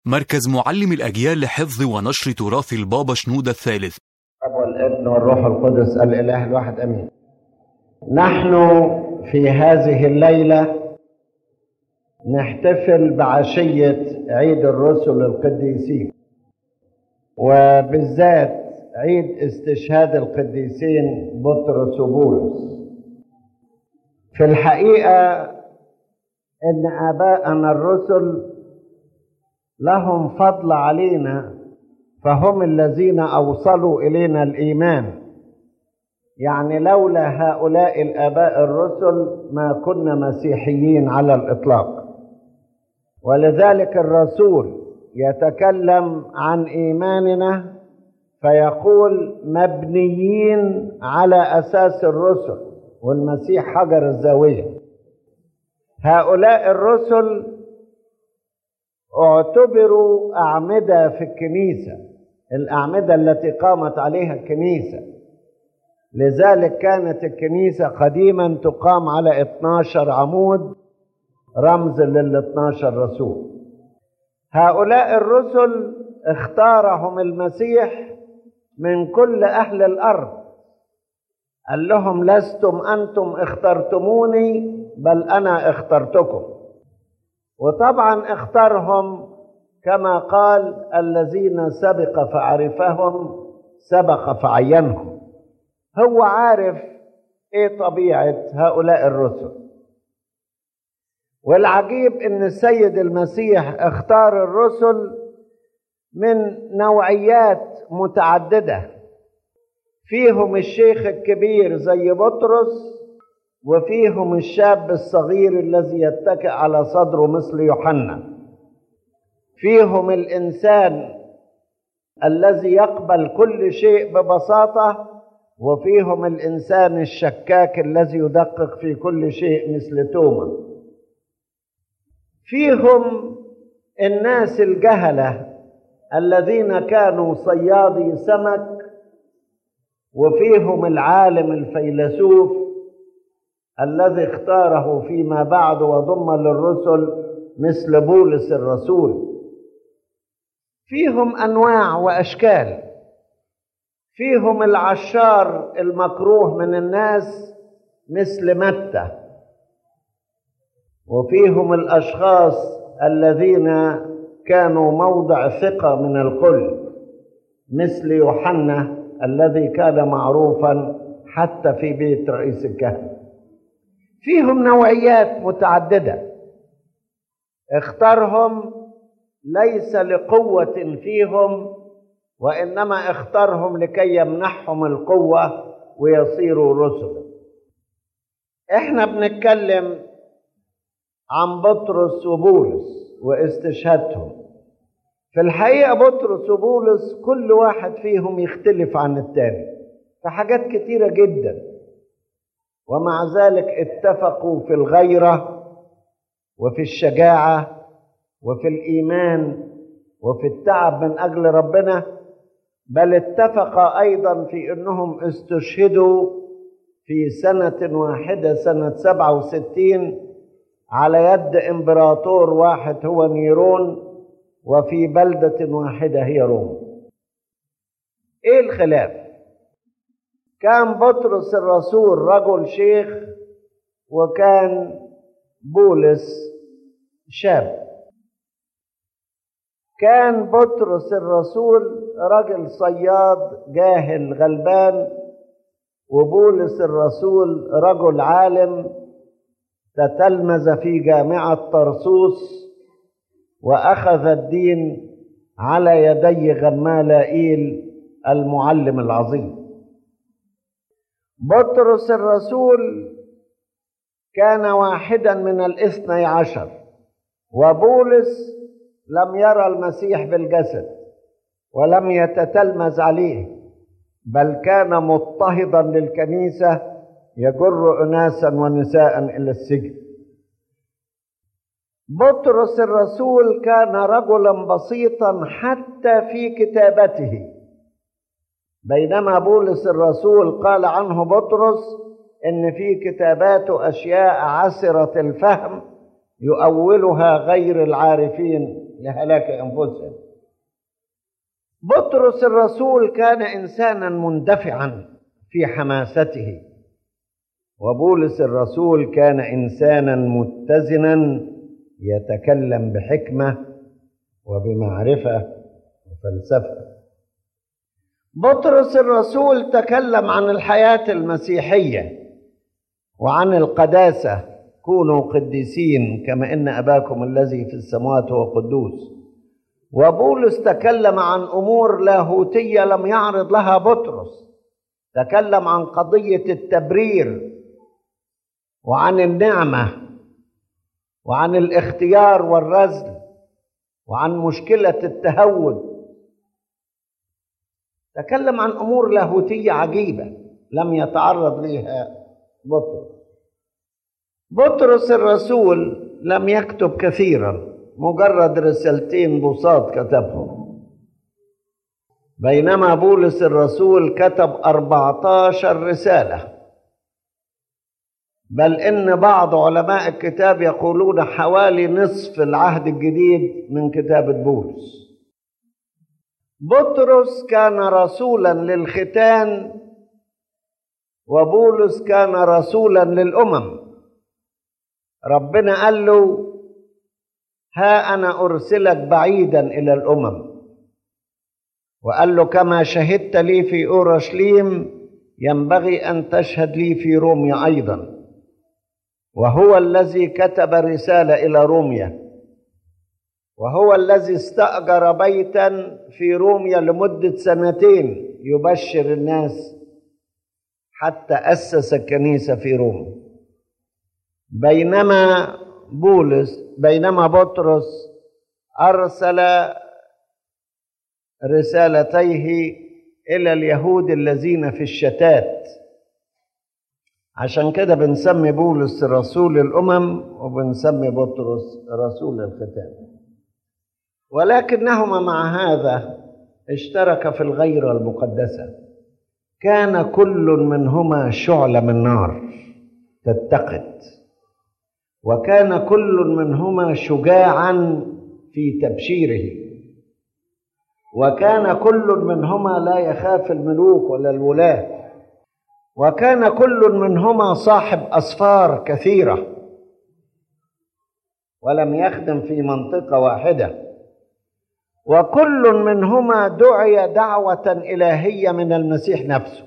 مركز معلم الأجيال لحفظ ونشر تراث البابا شنودة الثالث الاب والابن والروح القدس الاله الواحد امين نحن في هذه الليله نحتفل بعشيه عيد الرسل القديسين وبالذات عيد استشهاد القديسين بطرس وبولس في الحقيقه ان اباءنا الرسل لهم فضل علينا فهم الذين اوصلوا الينا الايمان يعني لولا هؤلاء الاباء الرسل ما كنا مسيحيين على الاطلاق ولذلك الرسول يتكلم عن ايماننا فيقول مبنيين على اساس الرسل والمسيح حجر الزاويه هؤلاء الرسل اعتبروا اعمده في الكنيسه الاعمده التي قامت عليها الكنيسه لذلك كانت الكنيسه قديما تقام على 12 عمود رمز لل 12 رسول هؤلاء الرسل اختارهم المسيح من كل اهل الارض قال لهم لستم انتم اخترتموني بل انا اخترتكم وطبعا اختارهم كما قال الذين سبق فعرفهم سبق فعينهم هو عارف ايه طبيعه هؤلاء الرسل والعجيب ان السيد المسيح اختار الرسل من نوعيات متعدده فيهم الشيخ الكبير زي بطرس وفيهم الشاب الصغير الذي يتكئ على صدره مثل يوحنا فيهم الانسان الذي يقبل كل شيء ببساطه وفيهم الانسان الشكاك الذي يدقق في كل شيء مثل توما فيهم الناس الجهله الذين كانوا صيادي سمك وفيهم العالم الفيلسوف الذي اختاره فيما بعد وضم للرسل مثل بولس الرسول فيهم انواع واشكال فيهم العشار المكروه من الناس مثل متى وفيهم الاشخاص الذين كانوا موضع ثقه من الكل مثل يوحنا الذي كان معروفا حتى في بيت رئيس الكهنه فيهم نوعيات متعدده اختارهم ليس لقوه فيهم وانما اختارهم لكي يمنحهم القوه ويصيروا رسلا احنا بنتكلم عن بطرس وبولس واستشهادهم في الحقيقه بطرس وبولس كل واحد فيهم يختلف عن التاني في حاجات كتيره جدا ومع ذلك اتفقوا في الغيره وفي الشجاعه وفي الايمان وفي التعب من اجل ربنا بل اتفقا ايضا في انهم استشهدوا في سنه واحده سنه سبعه وستين على يد امبراطور واحد هو نيرون وفي بلده واحده هي روما ايه الخلاف كان بطرس الرسول رجل شيخ وكان بولس شاب كان بطرس الرسول رجل صياد جاهل غلبان وبولس الرسول رجل عالم تتلمذ في جامعه طرسوس واخذ الدين على يدي غمالائيل المعلم العظيم بطرس الرسول كان واحدا من الاثني عشر وبولس لم يرى المسيح بالجسد ولم يتتلمذ عليه بل كان مضطهدا للكنيسه يجر اناسا ونساء الى السجن بطرس الرسول كان رجلا بسيطا حتى في كتابته بينما بولس الرسول قال عنه بطرس ان في كتاباته اشياء عسره الفهم يؤولها غير العارفين لهلاك أنفسهم بطرس الرسول كان إنسانا مندفعا في حماسته وبولس الرسول كان إنسانا متزنا يتكلم بحكمة وبمعرفة وفلسفة بطرس الرسول تكلم عن الحياة المسيحية وعن القداسة كونوا قديسين كما إن أباكم الذي في السماوات هو قدوس وبولس تكلم عن أمور لاهوتية لم يعرض لها بطرس تكلم عن قضية التبرير وعن النعمة وعن الاختيار والرزل وعن مشكلة التهود تكلم عن امور لاهوتيه عجيبه لم يتعرض لها بطرس بطرس الرسول لم يكتب كثيرا مجرد رسالتين بساط كتبهم بينما بولس الرسول كتب 14 رساله بل ان بعض علماء الكتاب يقولون حوالي نصف العهد الجديد من كتابه بولس بطرس كان رسولا للختان وبولس كان رسولا للامم ربنا قال له ها انا ارسلك بعيدا الى الامم وقال له كما شهدت لي في اورشليم ينبغي ان تشهد لي في روميا ايضا وهو الذي كتب رساله الى روميا وهو الذي استأجر بيتا في روميا لمدة سنتين يبشر الناس حتى أسس الكنيسة في روما بينما بولس بينما بطرس أرسل رسالتيه إلى اليهود الذين في الشتات عشان كده بنسمي بولس رسول الأمم وبنسمي بطرس رسول الختان ولكنهما مع هذا اشترك في الغيرة المقدسة كان كل منهما شعلة من نار تتقد وكان كل منهما شجاعا في تبشيره وكان كل منهما لا يخاف الملوك ولا الولاة وكان كل منهما صاحب أسفار كثيرة ولم يخدم في منطقة واحدة وكل منهما دعي دعوة إلهية من المسيح نفسه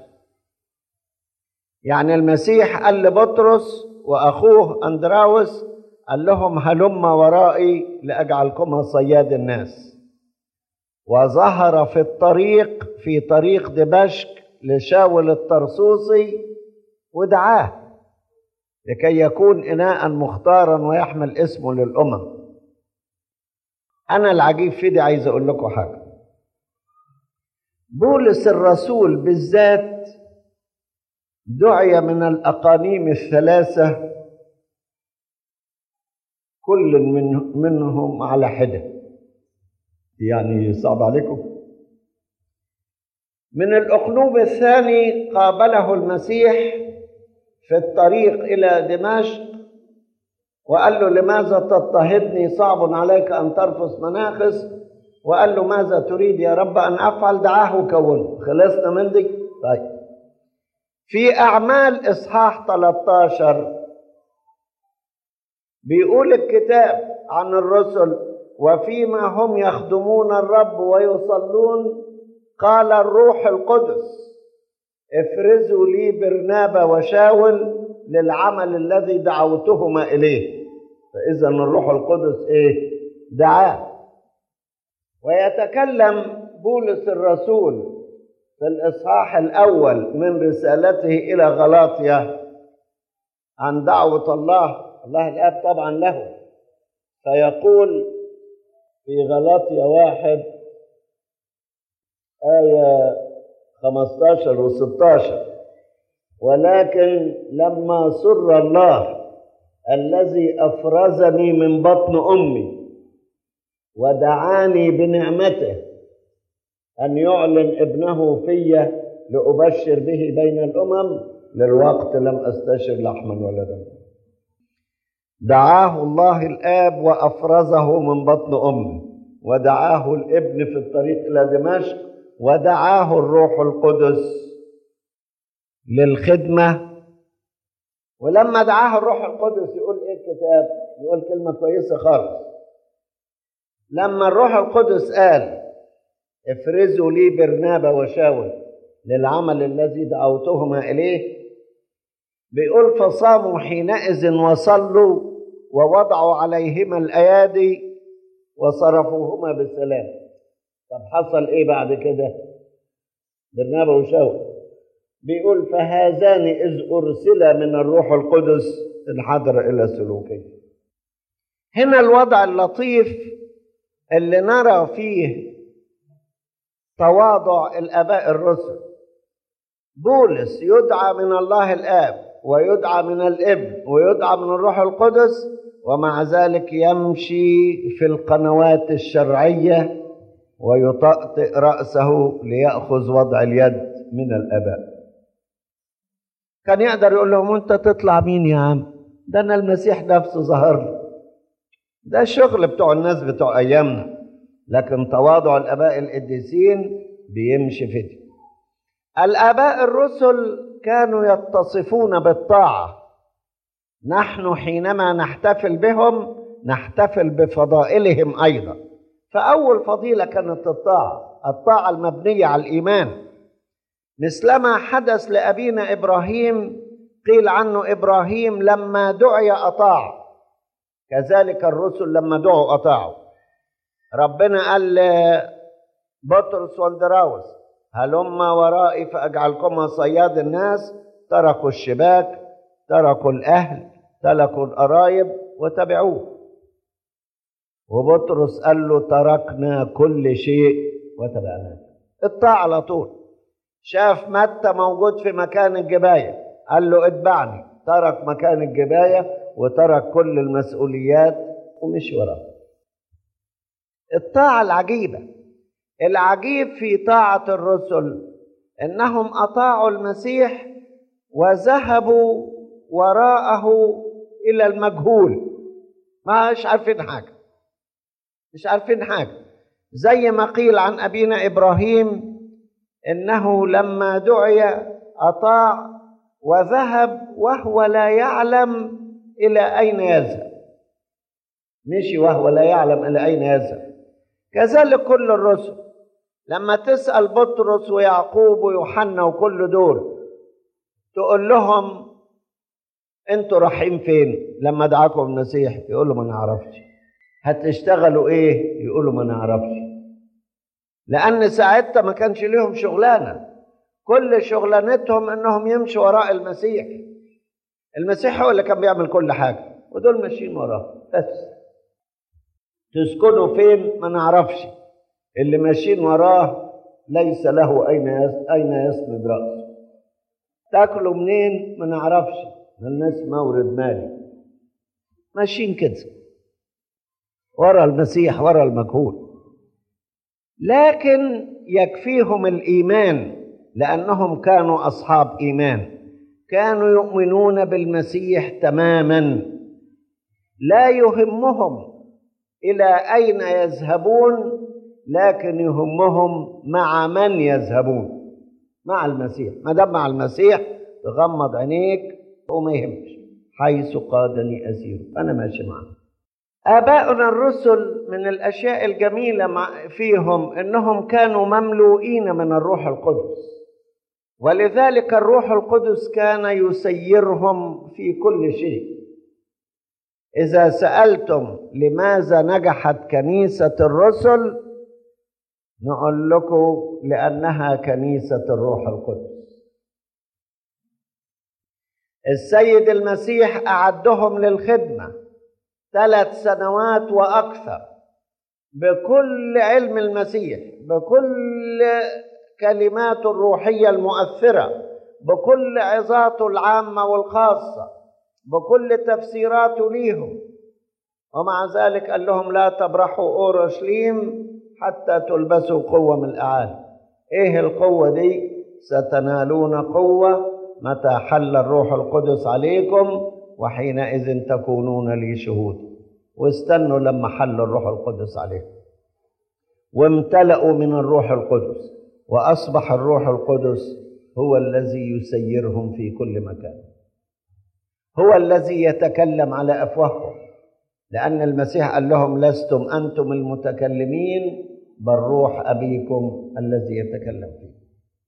يعني المسيح قال لبطرس وأخوه أندراوس قال لهم هلم ورائي لأجعلكما صياد الناس وظهر في الطريق في طريق دمشق لشاول الطرسوسي ودعاه لكي يكون إناء مختارا ويحمل اسمه للأمم أنا العجيب في دي عايز أقول لكم حاجة بولس الرسول بالذات دعي من الأقانيم الثلاثة كل من منهم على حدة يعني صعب عليكم من الأقلوب الثاني قابله المسيح في الطريق إلى دمشق وقال له لماذا تضطهدني صعب عليك أن ترفس مناخس وقال له ماذا تريد يا رب أن أفعل دعاه وكونه خلصنا من دي طيب في أعمال إصحاح 13 بيقول الكتاب عن الرسل وفيما هم يخدمون الرب ويصلون قال الروح القدس افرزوا لي برنابا وشاول للعمل الذي دعوتهما اليه فاذا الروح القدس ايه دعاه ويتكلم بولس الرسول في الاصحاح الاول من رسالته الى غلاطيا عن دعوه الله الله الاب طبعا له فيقول في غلاطيا واحد آية 15 و 16 ولكن لما سر الله الذي أفرزني من بطن أمي ودعاني بنعمته أن يعلن ابنه في لأبشر به بين الأمم للوقت لم أستشر لحما ولا دما دعاه الله الآب وأفرزه من بطن أمه ودعاه الابن في الطريق إلى دمشق ودعاه الروح القدس للخدمة ولما دعاه الروح القدس يقول ايه الكتاب يقول كلمة كويسة خالص لما الروح القدس قال افرزوا لي برنابا وشاول للعمل الذي دعوتهما إليه بيقول فصاموا حينئذ وصلوا ووضعوا عليهما الأيادي وصرفوهما بالسلام طب حصل ايه بعد كده برنابا وشاول بيقول فهذان إذ أرسل من الروح القدس انحدر إلى سلوكه هنا الوضع اللطيف اللي نرى فيه تواضع الآباء الرسل بولس يدعى من الله الآب ويدعى من الابن ويدعى من الروح القدس ومع ذلك يمشي في القنوات الشرعية ويطأطئ رأسه ليأخذ وضع اليد من الآباء كان يقدر يقول لهم انت تطلع مين يا عم ده انا المسيح نفسه ظهر لي ده الشغل بتوع الناس بتوع ايامنا لكن تواضع الاباء القديسين بيمشي في دي الاباء الرسل كانوا يتصفون بالطاعه نحن حينما نحتفل بهم نحتفل بفضائلهم ايضا فاول فضيله كانت الطاعه الطاعه المبنيه على الايمان مثلما حدث لابينا ابراهيم قيل عنه ابراهيم لما دعي اطاع كذلك الرسل لما دعوا اطاعوا ربنا قال بطرس والدراوس هلما ورائي فاجعلكما صياد الناس تركوا الشباك تركوا الاهل تركوا القرايب وتبعوه وبطرس قال له تركنا كل شيء وتبعناك الطاعه على طول شاف متى موجود في مكان الجبايه قال له اتبعني ترك مكان الجبايه وترك كل المسؤوليات ومشي وراه الطاعه العجيبه العجيب في طاعه الرسل انهم اطاعوا المسيح وذهبوا وراءه الى المجهول مش عارفين حاجه مش عارفين حاجه زي ما قيل عن ابينا ابراهيم انه لما دعي اطاع وذهب وهو لا يعلم الى اين يذهب مشي وهو لا يعلم الى اين يذهب كذلك كل الرسل لما تسال بطرس ويعقوب ويوحنا وكل دول تقول لهم انتوا رايحين فين لما دعاكم المسيح يقولوا ما نعرفش هتشتغلوا ايه يقولوا ما نعرفش لان ساعتها ما كانش ليهم شغلانه كل شغلانتهم انهم يمشوا وراء المسيح المسيح هو اللي كان بيعمل كل حاجه ودول ماشيين وراه بس تسكنوا فين ما نعرفش اللي ماشيين وراه ليس له اين اين يسند راسه تاكلوا منين ما نعرفش الناس مورد مالي ماشيين كده ورا المسيح ورا المجهول لكن يكفيهم الايمان لانهم كانوا اصحاب ايمان كانوا يؤمنون بالمسيح تماما لا يهمهم الى اين يذهبون لكن يهمهم مع من يذهبون مع المسيح ما دام مع المسيح تغمض عينيك وما يهمش حيث قادني اسير انا ماشي معاه آباؤنا الرسل من الأشياء الجميلة فيهم إنهم كانوا مملوئين من الروح القدس ولذلك الروح القدس كان يسيرهم في كل شيء إذا سألتم لماذا نجحت كنيسة الرسل نقول لكم لأنها كنيسة الروح القدس السيد المسيح أعدهم للخدمة ثلاث سنوات واكثر بكل علم المسيح بكل كلماته الروحيه المؤثره بكل عظاته العامه والخاصه بكل تفسيراته ليهم ومع ذلك قال لهم لا تبرحوا اورشليم حتى تلبسوا قوه من الاعالي ايه القوه دي ستنالون قوه متى حل الروح القدس عليكم وحينئذ تكونون لي شهود واستنوا لما حل الروح القدس عليكم وامتلأوا من الروح القدس وأصبح الروح القدس هو الذي يسيرهم في كل مكان هو الذي يتكلم على أفواههم لأن المسيح قال لهم لستم أنتم المتكلمين بل روح أبيكم الذي يتكلم فيه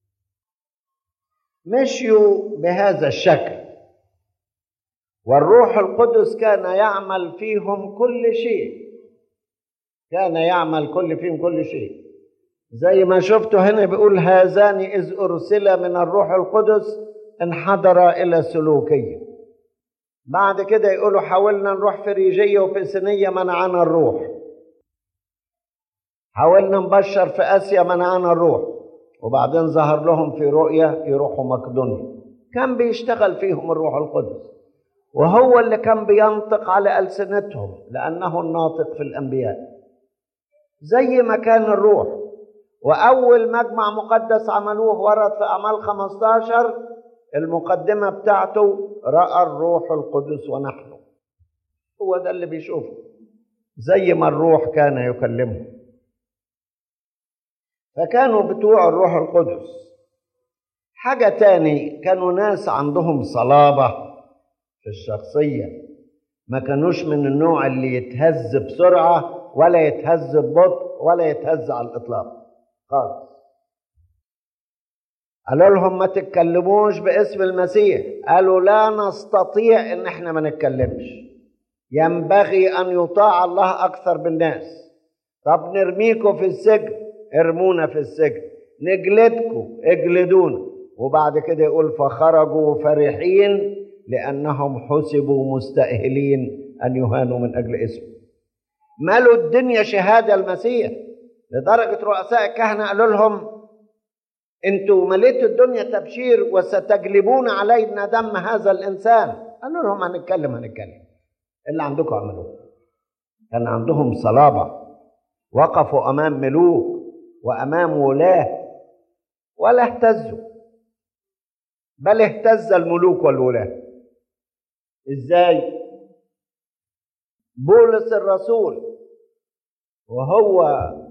مشيوا بهذا الشكل والروح القدس كان يعمل فيهم كل شيء كان يعمل كل فيهم كل شيء زي ما شفتوا هنا بيقول هذان إذ أرسل من الروح القدس انحدر إلى سلوكيه بعد كده يقولوا حاولنا نروح فريجية وفيسينية منعنا الروح حاولنا نبشر في آسيا منعنا الروح وبعدين ظهر لهم في رؤية يروحوا مقدونيا كان بيشتغل فيهم الروح القدس وهو اللي كان بينطق على ألسنتهم لأنه الناطق في الأنبياء زي ما كان الروح وأول مجمع مقدس عملوه ورد في أعمال 15 المقدمة بتاعته رأى الروح القدس ونحن هو ده اللي بيشوفه زي ما الروح كان يكلمه فكانوا بتوع الروح القدس حاجة تاني كانوا ناس عندهم صلابة في الشخصية ما كانوش من النوع اللي يتهز بسرعة ولا يتهز ببطء ولا يتهز على الإطلاق خالص قالوا لهم ما تتكلموش باسم المسيح قالوا لا نستطيع ان احنا ما نتكلمش ينبغي ان يطاع الله اكثر بالناس طب نرميكم في السجن ارمونا في السجن نجلدكم اجلدونا وبعد كده يقول فخرجوا فرحين لانهم حسبوا مستاهلين ان يهانوا من اجل اسمه مالوا الدنيا شهاده المسيح لدرجه رؤساء الكهنه قالوا لهم انتوا مليتوا الدنيا تبشير وستجلبون علينا دم هذا الانسان قالوا لهم هنتكلم هنتكلم اللي عندكم اعملوه كان عندهم صلابه وقفوا امام ملوك وامام ولاه ولا اهتزوا بل اهتز الملوك والولاه ازاي بولس الرسول وهو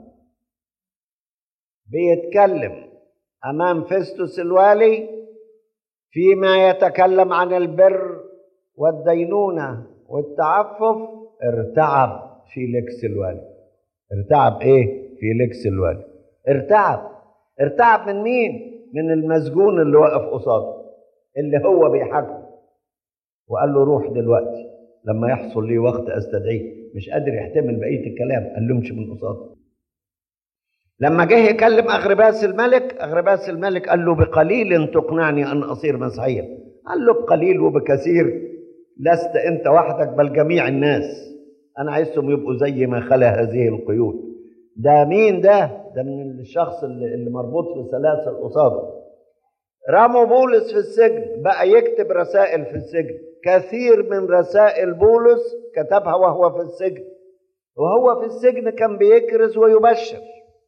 بيتكلم امام فيستوس الوالي فيما يتكلم عن البر والدينونه والتعفف ارتعب فيليكس الوالي ارتعب ايه فيليكس الوالي ارتعب ارتعب من مين من المسجون اللي واقف قصاده اللي هو بيحاكمه وقال له روح دلوقتي لما يحصل لي وقت استدعيه مش قادر يحتمل بقيه الكلام قال له امشي من قصاده لما جه يكلم اغرباس الملك اغرباس الملك قال له بقليل تقنعني ان اصير مسيحيا قال له بقليل وبكثير لست انت وحدك بل جميع الناس انا عايزهم يبقوا زي ما خلا هذه القيود ده مين ده ده من الشخص اللي, اللي مربوط في سلاسل قصاده رموا بولس في السجن بقى يكتب رسائل في السجن كثير من رسائل بولس كتبها وهو في السجن وهو في السجن كان بيكرز ويبشر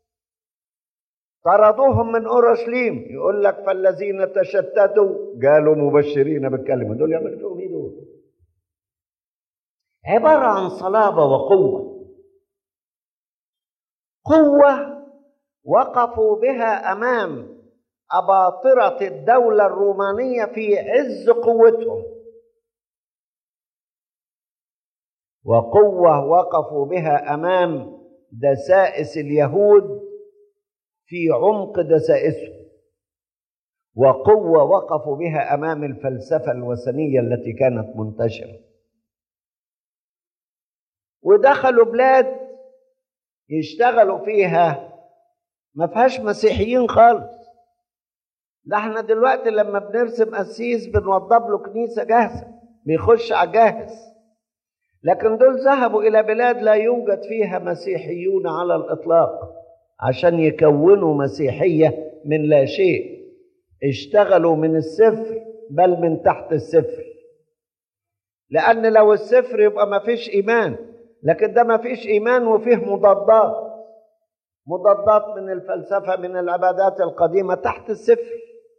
طردوهم من اورشليم يقول لك فالذين تشتتوا قالوا مبشرين بالكلمه دول يعملوا فيهم ايه دول؟ عباره عن صلابه وقوه قوه وقفوا بها امام اباطره الدوله الرومانيه في عز قوتهم وقوه وقفوا بها امام دسائس اليهود في عمق دسائسهم وقوه وقفوا بها امام الفلسفه الوثنيه التي كانت منتشره ودخلوا بلاد يشتغلوا فيها ما فيهاش مسيحيين خالص ده احنا دلوقتي لما بنرسم قسيس بنوضب له كنيسه جاهزه بيخش على جاهز لكن دول ذهبوا الى بلاد لا يوجد فيها مسيحيون على الاطلاق عشان يكونوا مسيحيه من لا شيء اشتغلوا من الصفر بل من تحت الصفر لان لو الصفر يبقى ما فيش ايمان لكن ده ما فيش ايمان وفيه مضادات مضادات من الفلسفه من العبادات القديمه تحت الصفر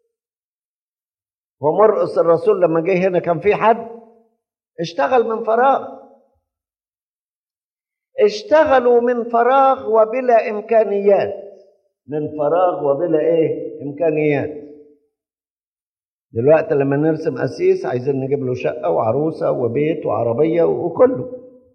ومرقس الرسول لما جه هنا كان في حد اشتغل من فراغ اشتغلوا من فراغ وبلا امكانيات من فراغ وبلا ايه امكانيات دلوقتي لما نرسم قسيس عايزين نجيب له شقه وعروسه وبيت وعربيه وكله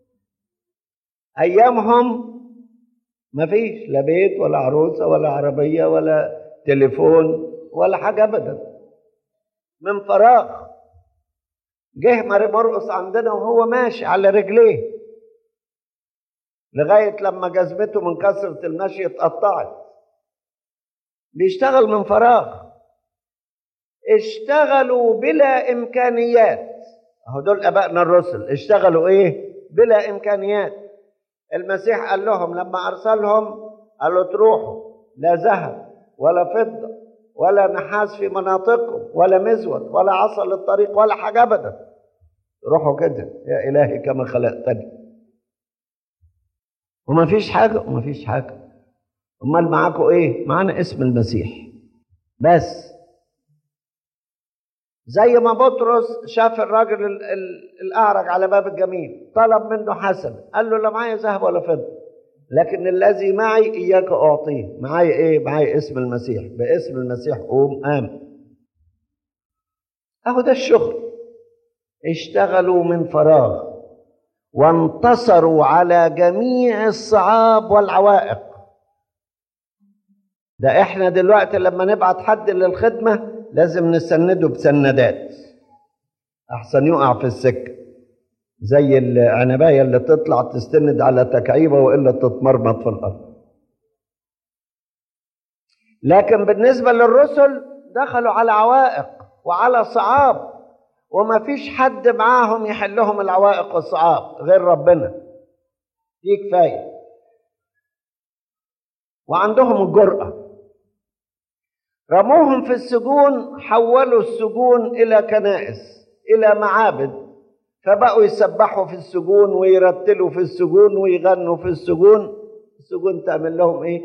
ايامهم مفيش لا بيت ولا عروسه ولا عربيه ولا تليفون ولا حاجه ابدا من فراغ جه مرقص عندنا وهو ماشي على رجليه لغايه لما جزمته من كثره المشي اتقطعت بيشتغل من فراغ اشتغلوا بلا امكانيات اهو دول ابائنا الرسل اشتغلوا ايه بلا امكانيات المسيح قال لهم لما ارسلهم قالوا تروحوا لا ذهب ولا فضه ولا نحاس في مناطقكم ولا مزود ولا عصا للطريق ولا حاجه ابدا روحوا كده يا الهي كما خلقتني وما فيش حاجه وما فيش حاجه امال معاكم ايه معانا اسم المسيح بس زي ما بطرس شاف الراجل ال- ال- الاعرج على باب الجميل طلب منه حسن قال له لا معايا ذهب ولا فضه لكن الذي معي اياك اعطيه معايا ايه معايا اسم المسيح باسم المسيح قوم قام اهو ده الشغل اشتغلوا من فراغ وانتصروا على جميع الصعاب والعوائق ده احنا دلوقتي لما نبعت حد للخدمة لازم نسنده بسندات احسن يقع في السكة زي العنباية اللي تطلع تستند على تكعيبة وإلا تتمرمط في الأرض لكن بالنسبة للرسل دخلوا على عوائق وعلى صعاب وما فيش حد معاهم يحلهم العوائق والصعاب غير ربنا دي كفاية وعندهم الجرأة رموهم في السجون حولوا السجون إلى كنائس إلى معابد فبقوا يسبحوا في السجون ويرتلوا في السجون ويغنوا في السجون السجون تعمل لهم ايه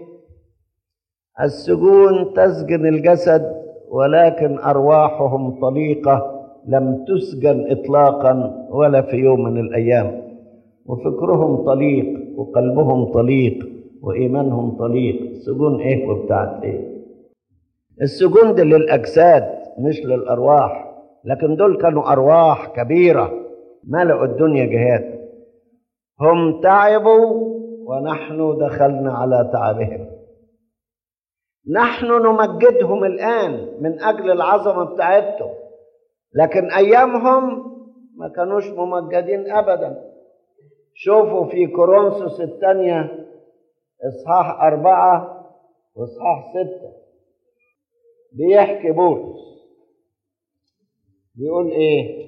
السجون تسجن الجسد ولكن ارواحهم طليقه لم تسجن اطلاقا ولا في يوم من الايام وفكرهم طليق وقلبهم طليق وايمانهم طليق سجون ايه وبتاعت ايه السجون دي للاجساد مش للارواح لكن دول كانوا ارواح كبيره ملأوا الدنيا جهاد هم تعبوا ونحن دخلنا على تعبهم نحن نمجدهم الآن من أجل العظمة بتاعتهم لكن أيامهم ما كانوش ممجدين أبدا شوفوا في كورنثوس الثانية إصحاح أربعة وإصحاح ستة بيحكي بولس بيقول إيه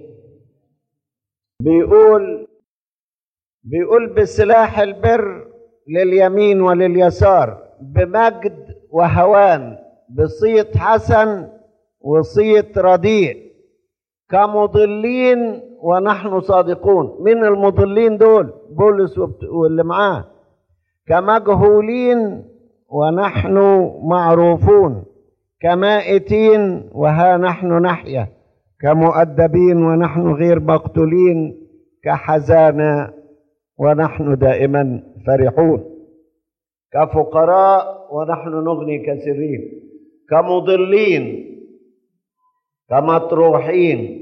بيقول بيقول بسلاح البر لليمين ولليسار بمجد وهوان بصيت حسن وصيت رديء كمضلين ونحن صادقون من المضلين دول بولس واللي معاه كمجهولين ونحن معروفون كمائتين وها نحن نحيا كمؤدبين ونحن غير مقتولين كحزانة ونحن دائما فرحون كفقراء ونحن نغني كثيرين كمضلين كمطروحين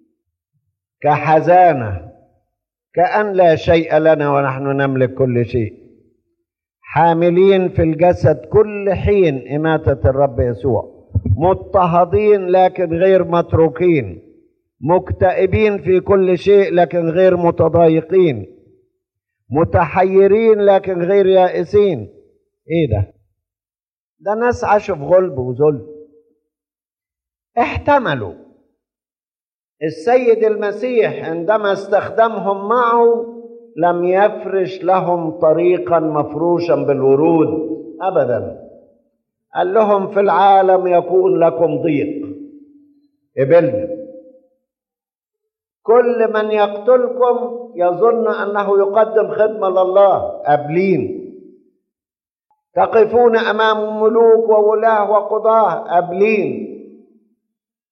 كحزانة كأن لا شيء لنا ونحن نملك كل شيء حاملين في الجسد كل حين إماتة الرب يسوع مضطهدين لكن غير متروكين مكتئبين في كل شيء لكن غير متضايقين متحيرين لكن غير يائسين ايه ده ده ناس عاشوا في غلب وذل احتملوا السيد المسيح عندما استخدمهم معه لم يفرش لهم طريقا مفروشا بالورود ابدا قال لهم في العالم يكون لكم ضيق قبلنا كل من يقتلكم يظن انه يقدم خدمه لله قابلين تقفون امام ملوك وولاه وقضاه قابلين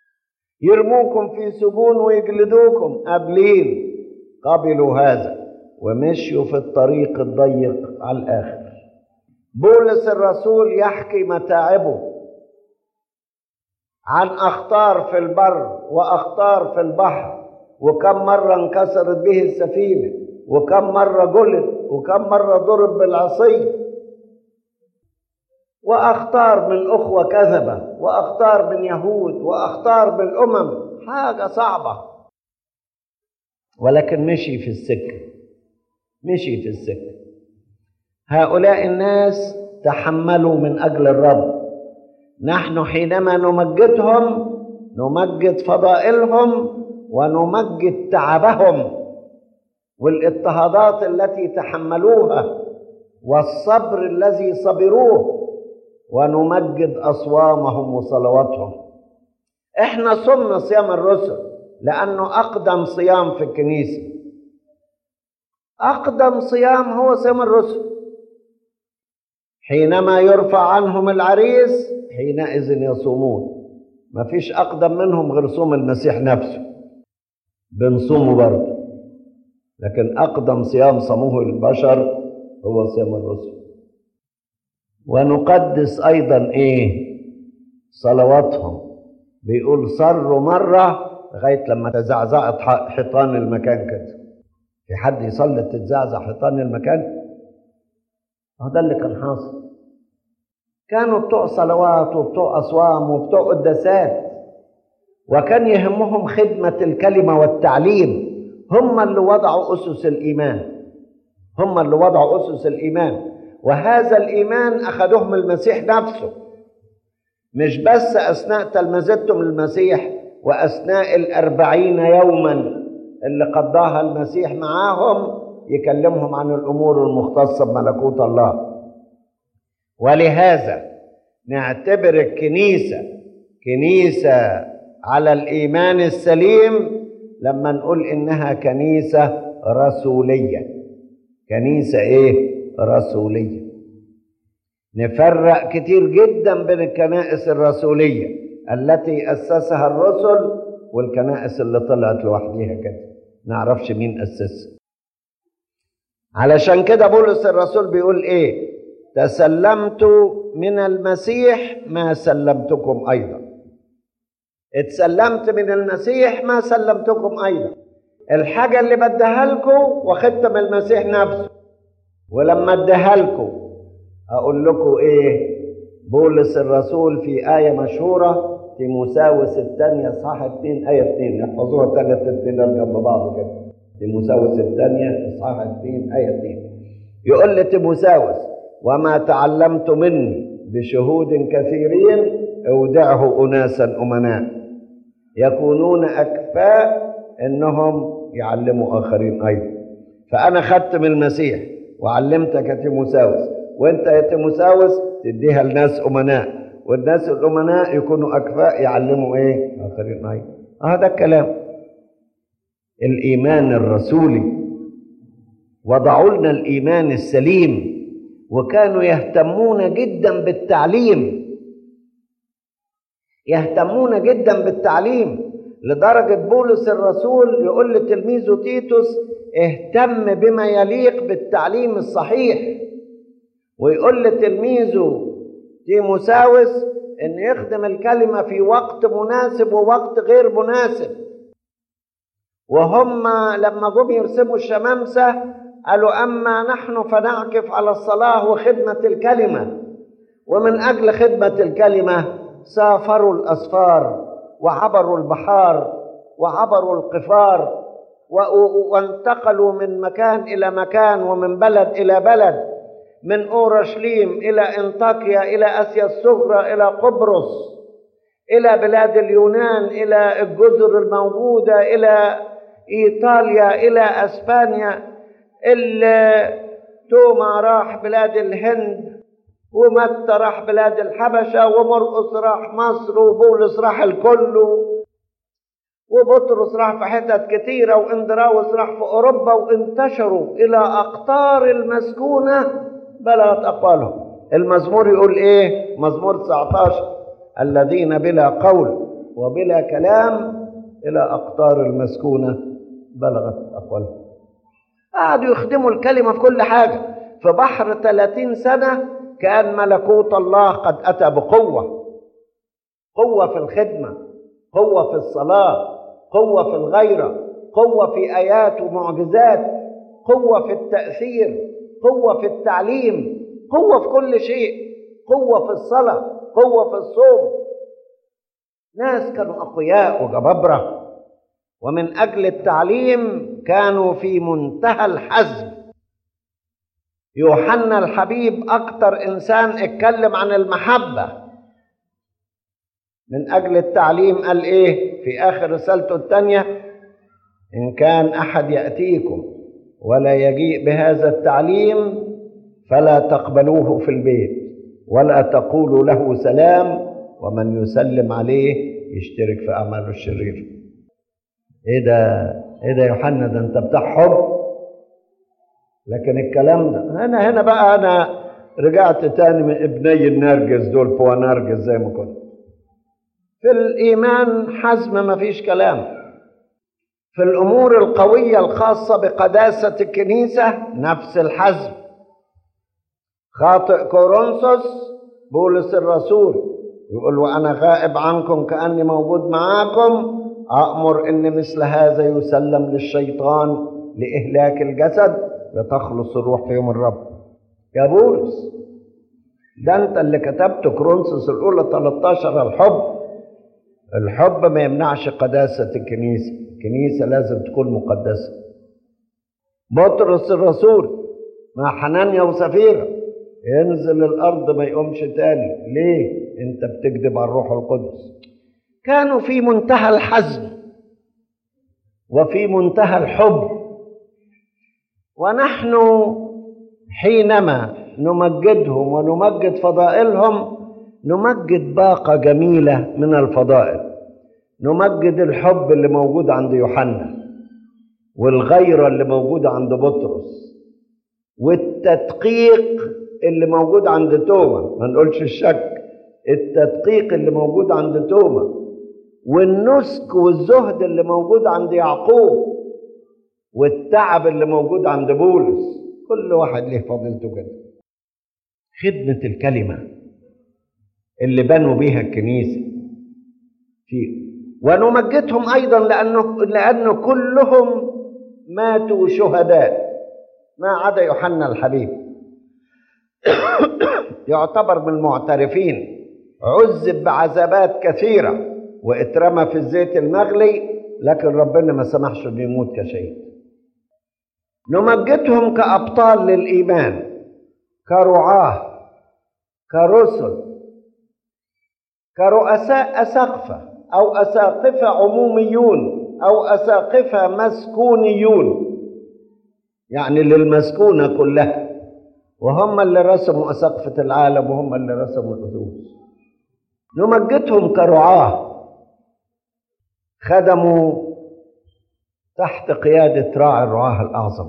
يرموكم في سجون ويجلدوكم قابلين قبلوا هذا ومشيوا في الطريق الضيق على الآخر بولس الرسول يحكي متاعبه عن أخطار في البر وأخطار في البحر وكم مرة انكسرت به السفينة وكم مرة جلد وكم مرة ضرب بالعصي وأخطار من أخوة كذبة وأخطار من يهود وأخطار بالأمم حاجة صعبة ولكن مشي في السكة مشي في السكة هؤلاء الناس تحملوا من أجل الرب نحن حينما نمجدهم نمجد فضائلهم ونمجد تعبهم والاضطهادات التي تحملوها والصبر الذي صبروه ونمجد اصوامهم وصلواتهم احنا صمنا صيام الرسل لانه اقدم صيام في الكنيسه اقدم صيام هو صيام الرسل حينما يرفع عنهم العريس حينئذ يصومون ما فيش اقدم منهم غير صوم المسيح نفسه بنصومه برضه لكن اقدم صيام صاموه البشر هو صيام الرسل ونقدس ايضا ايه صلواتهم بيقول صروا مره لغايه لما تزعزعت حيطان المكان كده في حد يصلي تتزعزع حيطان المكان هو ده اللي كان حاصل كانوا بتوع صلوات وبتوع اصوام وبتوع قداسات وكان يهمهم خدمه الكلمه والتعليم هم اللي وضعوا اسس الايمان هم اللي وضعوا اسس الايمان وهذا الايمان اخذوه من المسيح نفسه مش بس اثناء تلمذتهم للمسيح واثناء الاربعين يوما اللي قضاها المسيح معاهم يكلمهم عن الامور المختصه بملكوت الله ولهذا نعتبر الكنيسه كنيسه على الايمان السليم لما نقول انها كنيسه رسوليه كنيسه ايه رسوليه نفرق كتير جدا بين الكنائس الرسوليه التي اسسها الرسل والكنائس اللي طلعت لوحديها كده نعرفش مين اسسها علشان كده بولس الرسول بيقول ايه تسلمت من المسيح ما سلمتكم ايضا اتسلمت من المسيح ما سلمتكم ايضا الحاجه اللي بديها لكم واخدت من المسيح نفسه ولما اديها لكم اقول لكم ايه بولس الرسول في ايه مشهوره تيموساوس الثانيه صح 2 ايه 2 احفظوها ثلاث اثنين جنب بعض كده تيموساوس الثانيه اصحاح 2 ايه 2 يقول لتيموساوس وما تعلمت مني بشهود كثيرين اودعه اناسا امناء يكونون اكفاء انهم يعلموا اخرين ايضا فانا خدت من المسيح وعلمتك يا تيموساوس وانت يا تيموساوس تديها لناس امناء والناس الامناء يكونوا اكفاء يعلموا ايه اخرين ايضا هذا الكلام الايمان الرسولي وضعوا لنا الايمان السليم وكانوا يهتمون جدا بالتعليم يهتمون جدا بالتعليم لدرجة بولس الرسول يقول لتلميذه تيتوس اهتم بما يليق بالتعليم الصحيح ويقول لتلميذه تيموساوس ان يخدم الكلمة في وقت مناسب ووقت غير مناسب وهم لما جم يرسموا الشمامسة قالوا أما نحن فنعكف على الصلاة وخدمة الكلمة ومن أجل خدمة الكلمة سافروا الأسفار وعبروا البحار وعبروا القفار وانتقلوا من مكان إلى مكان ومن بلد إلى بلد من أورشليم إلى إنطاكيا إلى آسيا الصغرى إلى قبرص إلى بلاد اليونان إلى الجزر الموجودة إلى إيطاليا إلى أسبانيا توما راح بلاد الهند ومتى راح بلاد الحبشة ومرقس راح مصر وبولس راح الكل وبطرس راح في حتت كتيرة واندراوس راح في أوروبا وانتشروا إلى أقطار المسكونة بلغت أقوالهم المزمور يقول إيه مزمور 19 الذين بلا قول وبلا كلام إلى أقطار المسكونة بلغت أقوالهم قعدوا يخدموا الكلمة في كل حاجة في بحر 30 سنة كان ملكوت الله قد أتى بقوة قوة في الخدمة قوة في الصلاة قوة في الغيرة قوة في آيات ومعجزات قوة في التأثير قوة في التعليم قوة في كل شيء قوة في الصلاة قوة في الصوم ناس كانوا أقوياء وجبابرة ومن أجل التعليم كانوا في منتهى الحزم يوحنا الحبيب أكتر إنسان اتكلم عن المحبة من أجل التعليم قال إيه في آخر رسالته الثانية إن كان أحد يأتيكم ولا يجيء بهذا التعليم فلا تقبلوه في البيت ولا تقولوا له سلام ومن يسلم عليه يشترك في أعماله الشريرة إيه ده إيه ده يا يوحنا ده أنت بتاع حب لكن الكلام ده هنا هنا بقى أنا رجعت تاني من ابني النرجس دول بوا نرجس زي ما كنت في الإيمان حزم ما فيش كلام في الأمور القوية الخاصة بقداسة الكنيسة نفس الحزم خاطئ كورنثوس بولس الرسول يقول وأنا غائب عنكم كأني موجود معاكم أأمر إن مثل هذا يسلم للشيطان لإهلاك الجسد لتخلص الروح في يوم الرب يا بولس ده أنت اللي كتبت كورنثوس الأولى 13 الحب الحب ما يمنعش قداسة الكنيسة الكنيسة لازم تكون مقدسة بطرس الرسول مع حنانيا وسفيرة ينزل الأرض ما يقومش تاني ليه؟ أنت بتكذب على الروح القدس كانوا في منتهى الحزن وفي منتهى الحب ونحن حينما نمجدهم ونمجد فضائلهم نمجد باقة جميلة من الفضائل نمجد الحب اللي موجود عند يوحنا والغيرة اللي موجودة عند بطرس والتدقيق اللي موجود عند توما ما نقولش الشك التدقيق اللي موجود عند توما والنسك والزهد اللي موجود عند يعقوب والتعب اللي موجود عند بولس كل واحد له فضيلته كده خدمة الكلمة اللي بنوا بيها الكنيسة في ونمجدهم أيضا لأنه لأنه كلهم ماتوا شهداء ما عدا يوحنا الحبيب يعتبر من المعترفين عذب بعذابات كثيرة واترمى في الزيت المغلي لكن ربنا ما سمحش انه يموت كشهيد نمجدهم كأبطال للإيمان كرعاة كرسل كرؤساء أساقفة أو أساقفة عموميون أو أساقفة مسكونيون يعني للمسكونة كلها وهم اللي رسموا أساقفة العالم وهم اللي رسموا الأسوس نمجدهم كرعاة خدموا تحت قيادة راعي الرعاة الأعظم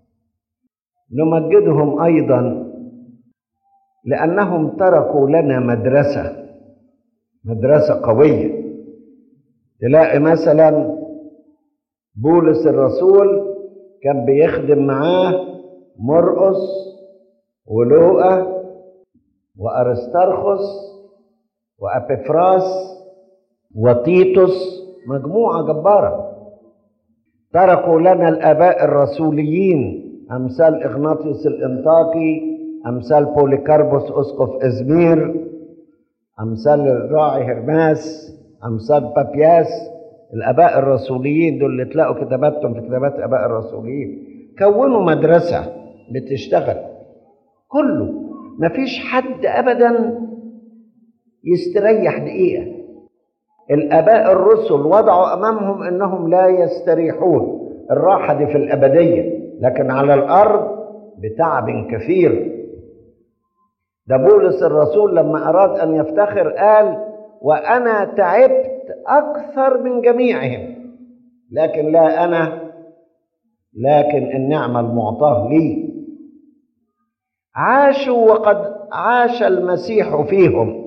نمجدهم أيضا لأنهم تركوا لنا مدرسة مدرسة قوية تلاقي مثلا بولس الرسول كان بيخدم معاه مرقس ولوقا وأرسترخس وأبيفراس وتيتوس مجموعة جبارة تركوا لنا الآباء الرسوليين أمثال إغناطيوس الإنطاكي أمثال بوليكاربوس أسقف إزمير أمثال الراعي هرماس أمثال بابياس الآباء الرسوليين دول اللي تلاقوا كتاباتهم في كتابات الآباء الرسوليين كونوا مدرسة بتشتغل كله مفيش حد أبدا يستريح دقيقة الآباء الرسل وضعوا أمامهم أنهم لا يستريحون الراحة دي في الأبدية لكن على الأرض بتعب كثير ده بولس الرسول لما أراد أن يفتخر قال وأنا تعبت أكثر من جميعهم لكن لا أنا لكن النعمة المعطاة لي عاشوا وقد عاش المسيح فيهم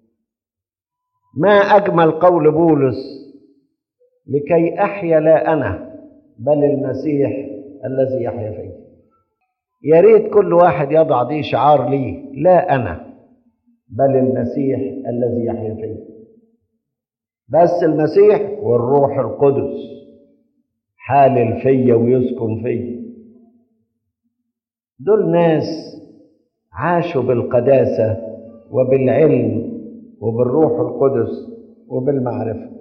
ما أجمل قول بولس لكي أحيا لا أنا بل المسيح الذي يحيا فيه يا ريت كل واحد يضع دي شعار ليه لا انا بل المسيح الذي يحيا فيه بس المسيح والروح القدس حالل فيا ويسكن فيا دول ناس عاشوا بالقداسة وبالعلم وبالروح القدس وبالمعرفة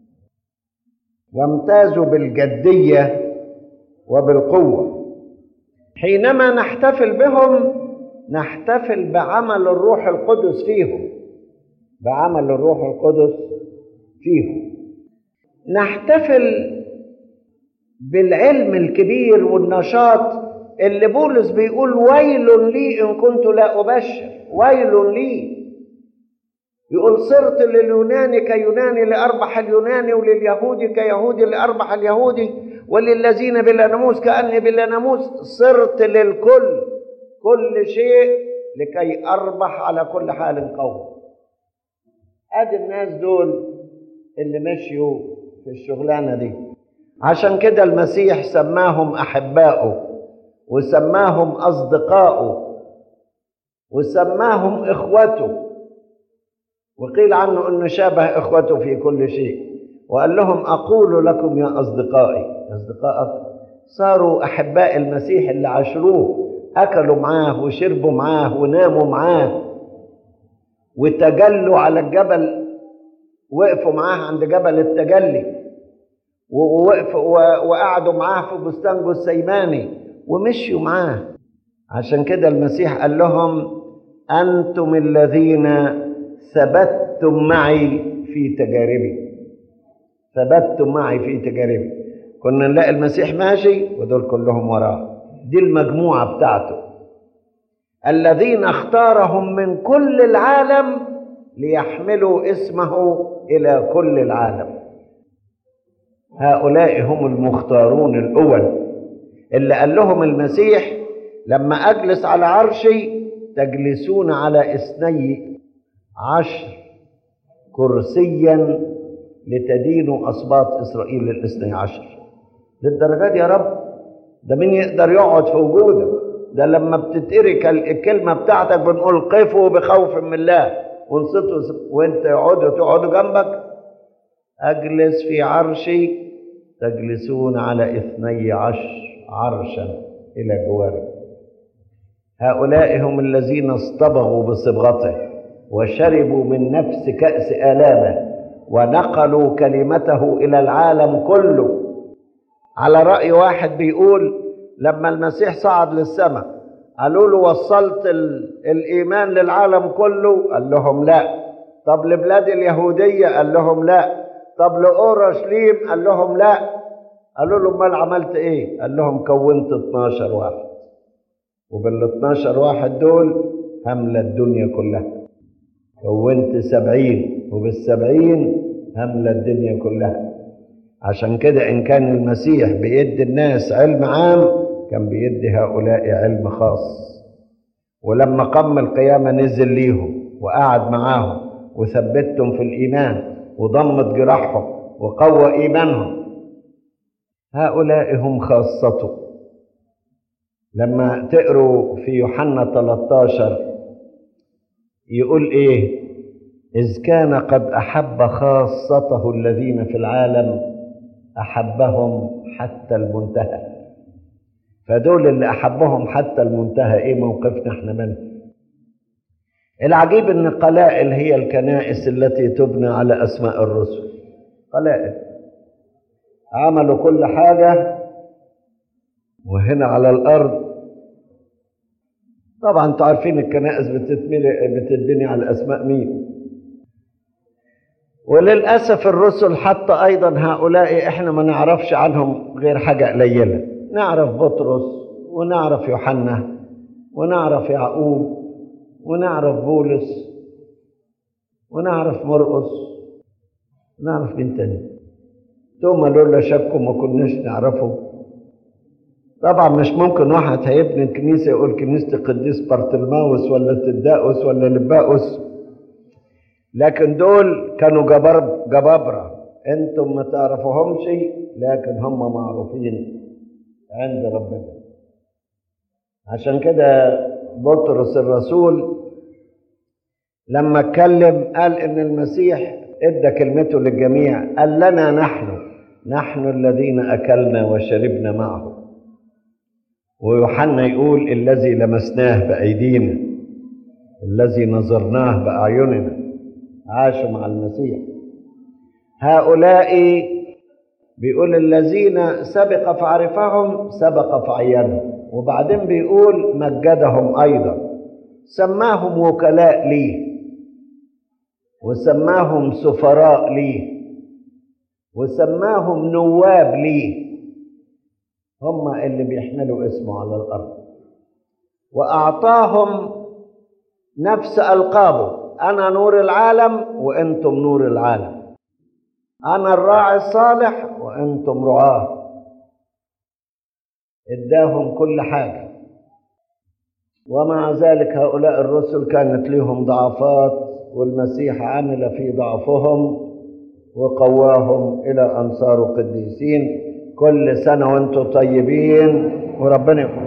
وامتازوا بالجدية وبالقوة حينما نحتفل بهم نحتفل بعمل الروح القدس فيهم بعمل الروح القدس فيهم نحتفل بالعلم الكبير والنشاط اللي بولس بيقول ويل لي ان كنت لا ابشر ويل لي يقول صرت لليوناني كيوناني لاربح اليوناني ولليهودي كيهودي لاربح اليهودي وللذين بلا ناموس كاني بلا ناموس صرت للكل كل شيء لكي اربح على كل حال قوم ادي الناس دول اللي مشيوا في الشغلانه دي عشان كده المسيح سماهم احباؤه وسماهم اصدقاؤه وسماهم اخوته وقيل عنه انه شابه اخوته في كل شيء وقال لهم اقول لكم يا اصدقائي اصدقائك صاروا احباء المسيح اللي عاشروه اكلوا معاه وشربوا معاه وناموا معاه وتجلوا على الجبل وقفوا معاه عند جبل التجلي ووقفوا وقعدوا معاه في بستان جثيماني ومشيوا معاه عشان كده المسيح قال لهم انتم الذين ثبتتم معي في تجاربي ثبتتم معي في تجاربي كنا نلاقي المسيح ماشي ودول كلهم وراه دي المجموعه بتاعته الذين اختارهم من كل العالم ليحملوا اسمه الى كل العالم هؤلاء هم المختارون الاول اللي قال لهم المسيح لما اجلس على عرشي تجلسون على اثني عشر كرسيا لتدينوا اسباط اسرائيل الاثني عشر للدرجات دي يا رب ده مين يقدر يقعد في وجودك ده لما بتتقري الكلمه بتاعتك بنقول قفوا بخوف من الله وانصتوا وانت يقعدوا تقعدوا جنبك اجلس في عرشي تجلسون على اثني عشر عرشا الى جواري هؤلاء هم الذين اصطبغوا بصبغته وشربوا من نفس كأس آلامه ونقلوا كلمته إلى العالم كله على رأي واحد بيقول لما المسيح صعد للسماء قالوا له وصلت الإيمان للعالم كله قال لهم لا طب لبلاد اليهودية قال لهم لا طب لأورشليم قال لهم لا قالوا له امال عملت ايه قال لهم كونت 12 واحد وبال 12 واحد دول هملة الدنيا كلها كونت سبعين وبالسبعين هملة الدنيا كلها عشان كده إن كان المسيح بيدي الناس علم عام كان بيدي هؤلاء علم خاص ولما قام القيامة نزل ليهم وقعد معاهم وثبتهم في الإيمان وضمت جراحهم وقوى إيمانهم هؤلاء هم خاصته لما تقروا في يوحنا 13 يقول ايه اذ كان قد احب خاصته الذين في العالم احبهم حتى المنتهى فدول اللي احبهم حتى المنتهى ايه موقفنا احنا منهم العجيب ان قلائل هي الكنائس التي تبنى على اسماء الرسل قلائل عملوا كل حاجه وهنا على الارض طبعا انتوا عارفين الكنائس بتتملي بتتبني على اسماء مين وللاسف الرسل حتى ايضا هؤلاء احنا ما نعرفش عنهم غير حاجه قليله نعرف بطرس ونعرف يوحنا ونعرف يعقوب ونعرف بولس ونعرف مرقس ونعرف مين تاني توما لولا شكوا ما كناش نعرفه طبعا مش ممكن واحد هيبني الكنيسه يقول كنيسه القديس بارتلماوس ولا تداؤس ولا لباؤس لكن دول كانوا جبر جبابره انتم ما تعرفوهمش لكن هم معروفين عند ربنا عشان كده بطرس الرسول لما اتكلم قال ان المسيح ادى كلمته للجميع قال لنا نحن نحن الذين اكلنا وشربنا معه ويوحنا يقول الذي لمسناه بايدينا الذي نظرناه باعيننا عاشوا مع المسيح هؤلاء بيقول الذين سبق فعرفهم سبق فعينهم وبعدين بيقول مجدهم ايضا سماهم وكلاء ليه وسماهم سفراء ليه وسماهم نواب ليه هم اللي بيحملوا اسمه على الارض واعطاهم نفس القابه انا نور العالم وانتم نور العالم انا الراعي الصالح وانتم رعاه اداهم كل حاجه ومع ذلك هؤلاء الرسل كانت لهم ضعفات والمسيح عمل في ضعفهم وقواهم الى ان صاروا قديسين كل سنه وانتم طيبين وربنا يكون